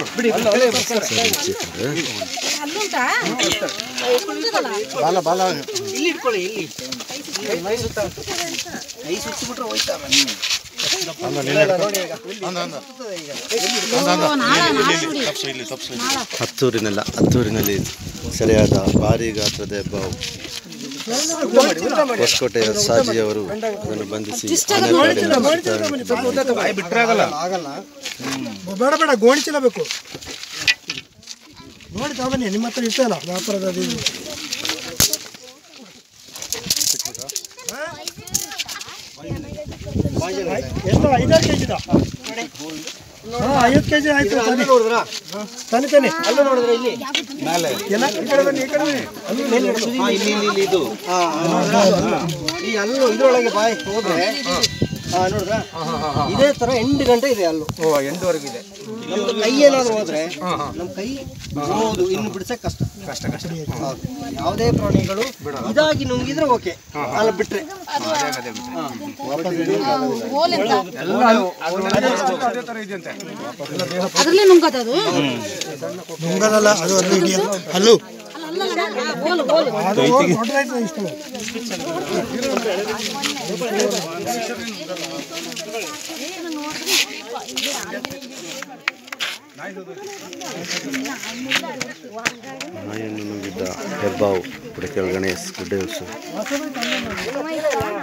ಅಲ್ಲುಂಟಾ ಕುಂಟದಲ್ಲ ಬಾಲ ಬಾಲ ಇಲ್ಲಿ ಇಟ್ಕೊಳ್ಳಿ ಇಲ್ಲಿ ಮೈ ಸುತ್ತ ಕೈ ಸುತ್ತಿಬಿಟ್ರೆ ಹೋಯ್ತಾವೆ ಅಂದ ನೀನೆ ಹಿಡ್ಕೊ. ನೋಡಿ ಈಗ ಅಂದ ಅಂದ ಸುತ್ತದೆ ಈಗ ತಪ್ಸು ಇಲ್ಲಿ ತಪ್ಸು ಇಲ್ಲಿ ಹತ್ತೂರಿನಲ್ಲ ಹತ್ತೂರಿನಲ್ಲಿ ಸೆರೆಯಾದ ಭಾರೀ ಗಾತ್ರದ ಹೆಬ್ಬಾವು ಹೊಸಕೋಟೆಯ ಸಾಜಿಯವರು ಅದನ್ನು ಬಂಧಿಸಿ ಆನೆಪಾಡಿನ ಸುತ್ತ ಆಗಲ್ಲ ಬೇಡ ಬೇಡ ಗೋಣಿಚೀಲ ಬೇಕು ನೋಡಿ ತಗೊಬನ್ನಿ ನಿಮ್ಮ ಹತ್ರ ಇರ್ತಲ್ಲ ವ್ಯಾಪಾರದ ಅದು ಇದು. ಎಷ್ಟು ಐದಾರು ಕೆ ಜಿದ ಹಾಂ ಐವತ್ತು ಕೆ ಜಿ ಆಯ್ತು ತಾನೆ ನೋಡಿದ್ರಾ ತಾನೆ ತಾನೆ ಅಲ್ಲೂ ನೋಡಿದ್ರೆ ಇಲ್ಲಿ ಎಲ್ಲ ಈ ಕಡೆ ಬನ್ನಿ ಈ ಕಡೆ ಬನ್ನಿ ಹಾ, ಇಲ್ಲಿ ಇಲ್ಲಿ ಇಲ್ಲಿ ಇದು ಹಾ, ನೋಡಿದ್ರಾ? ಈ ಅಲ್ಲು ಇದ್ರೊಳಗೆ ಬಾಯ್ ಹೋದ್ರೆ ಹಾ ನೋಡಿದ್ರಾ ಇದೇ ತರ ಎಂಟು ಗಂಟೆ ಇದೆ ಅಲ್ಲು ಓ ಎಂಟುವರೆಗೂ ಇದೆ ನಮ್ದು ಕೈ ಏನಾದ್ರು ಹೋದ್ರೆ ನಮ್ಮ ಕೈ ಹೌದು ಇನ್ನು ಬಿಡ್ಸಕ್ ಕಷ್ಟ ಕಷ್ಟ ಕಷ್ಟ ಹೌದು. ಯಾವುದೇ ಪ್ರಾಣಿಗಳು ಇದಾಗಿ ನುಂಗಿದ್ರೆ ಓಕೆ ಅಲ್ಲ ಬಿಟ್ರೆ ಓಲೆಂತ ಅದೇ ಥರ ಇದೆಯಂತೆ ಅದ್ರಲ್ಲೇ ನುಂಗದದು ನುಂಗದಲ್ಲ ಅದು ಅದು ಹಿಡಿಯಲ್ಲ ಅಲ್ಲೂ ಓಲು ಓಲು ಅದು ದೊಡ್ಡದಾಯ್ತು ಇಷ್ಟು ನಾಯಿಯನ್ನು ನುಂಗಿದ್ದ ಹೆಬ್ಬಾವು ಪುಡಕೆಳ ಗಣೇಶ್ ಗುಡ್ಡೆ